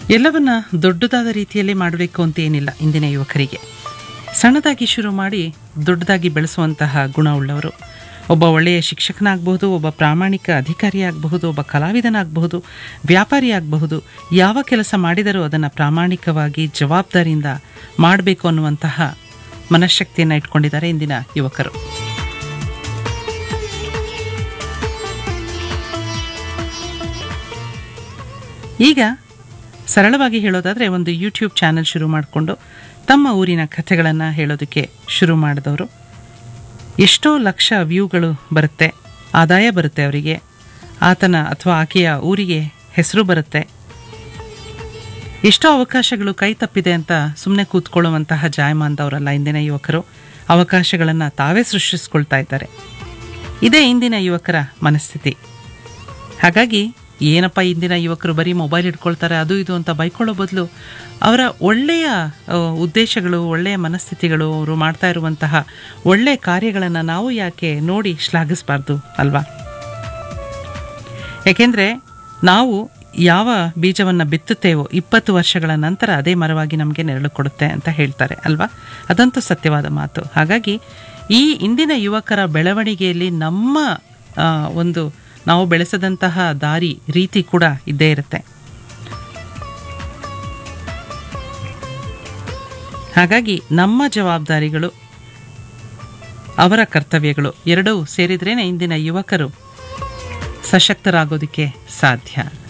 ಎಲ್ಲವನ್ನ ದೊಡ್ಡದಾದ ರೀತಿಯಲ್ಲಿ ಮಾಡಬೇಕು ಅಂತ ಏನಿಲ್ಲ ಇಂದಿನ ಯುವಕರಿಗೆ ಸಣ್ಣದಾಗಿ ಶುರು ಮಾಡಿ ದೊಡ್ಡದಾಗಿ ಬೆಳೆಸುವಂತಹ ಗುಣವುಳ್ಳವರು ಒಬ್ಬ ಒಳ್ಳೆಯ ಶಿಕ್ಷಕನಾಗಬಹುದು ಒಬ್ಬ ಪ್ರಾಮಾಣಿಕ ಅಧಿಕಾರಿ ಆಗಬಹುದು ಒಬ್ಬ ಕಲಾವಿದನಾಗಬಹುದು ವ್ಯಾಪಾರಿ ಆಗಬಹುದು ಯಾವ ಕೆಲಸ ಮಾಡಿದರೂ ಅದನ್ನು ಪ್ರಾಮಾಣಿಕವಾಗಿ ಜವಾಬ್ದಾರಿಯಿಂದ ಮಾಡಬೇಕು ಅನ್ನುವಂತಹ ಮನಃಶಕ್ತಿಯನ್ನು ಇಟ್ಕೊಂಡಿದ್ದಾರೆ ಇಂದಿನ ಯುವಕರು ಈಗ ಸರಳವಾಗಿ ಹೇಳೋದಾದರೆ ಒಂದು ಯೂಟ್ಯೂಬ್ ಚಾನೆಲ್ ಶುರು ಮಾಡಿಕೊಂಡು ತಮ್ಮ ಊರಿನ ಕಥೆಗಳನ್ನು ಹೇಳೋದಕ್ಕೆ ಶುರು ಮಾಡಿದವರು ಎಷ್ಟೋ ಲಕ್ಷ ವ್ಯೂಗಳು ಬರುತ್ತೆ ಆದಾಯ ಬರುತ್ತೆ ಅವರಿಗೆ ಆತನ ಅಥವಾ ಆಕೆಯ ಊರಿಗೆ ಹೆಸರು ಬರುತ್ತೆ ಎಷ್ಟೋ ಅವಕಾಶಗಳು ಕೈ ತಪ್ಪಿದೆ ಅಂತ ಸುಮ್ಮನೆ ಕೂತ್ಕೊಳ್ಳುವಂತಹ ಜಾಯಮಾನದವರಲ್ಲ ಇಂದಿನ ಯುವಕರು ಅವಕಾಶಗಳನ್ನು ತಾವೇ ಸೃಷ್ಟಿಸ್ಕೊಳ್ತಾ ಇದ್ದಾರೆ ಇದೇ ಇಂದಿನ ಯುವಕರ ಮನಸ್ಥಿತಿ ಹಾಗಾಗಿ ಏನಪ್ಪ ಇಂದಿನ ಯುವಕರು ಬರೀ ಮೊಬೈಲ್ ಇಟ್ಕೊಳ್ತಾರೆ ಅದು ಇದು ಅಂತ ಬೈಕೊಳ್ಳೋ ಬದಲು ಅವರ ಒಳ್ಳೆಯ ಆ, ಉದ್ದೇಶಗಳು ಒಳ್ಳೆಯ ಮನಸ್ಥಿತಿಗಳು ಅವರು ಮಾಡ್ತಾ ಇರುವಂತಹ ಒಳ್ಳೆಯ ಕಾರ್ಯಗಳನ್ನು ನಾವು ಯಾಕೆ ನೋಡಿ ಶ್ಲಾಘಿಸಬಾರ್ದು ಅಲ್ವಾ ಯಾಕೆಂದರೆ ನಾವು ಯಾವ ಬೀಜವನ್ನು ಬಿತ್ತುತ್ತೇವೋ ಇಪ್ಪತ್ತು ವರ್ಷಗಳ ನಂತರ ಅದೇ ಮರವಾಗಿ ನಮಗೆ ನೆರಳು ಕೊಡುತ್ತೆ ಅಂತ ಹೇಳ್ತಾರೆ ಅಲ್ವಾ ಅದಂತೂ ಸತ್ಯವಾದ ಮಾತು ಹಾಗಾಗಿ ಈ ಇಂದಿನ ಯುವಕರ ಬೆಳವಣಿಗೆಯಲ್ಲಿ ನಮ್ಮ ಆ, ಒಂದು ನಾವು ಬೆಳೆಸದಂತಹ ದಾರಿ ರೀತಿ ಕೂಡ ಇದ್ದೇ ಇರುತ್ತೆ ಹಾಗಾಗಿ ನಮ್ಮ ಜವಾಬ್ದಾರಿಗಳು ಅವರ ಕರ್ತವ್ಯಗಳು ಎರಡೂ ಸೇರಿದ್ರೇನೆ ಇಂದಿನ ಯುವಕರು ಸಶಕ್ತರಾಗೋದಕ್ಕೆ ಸಾಧ್ಯ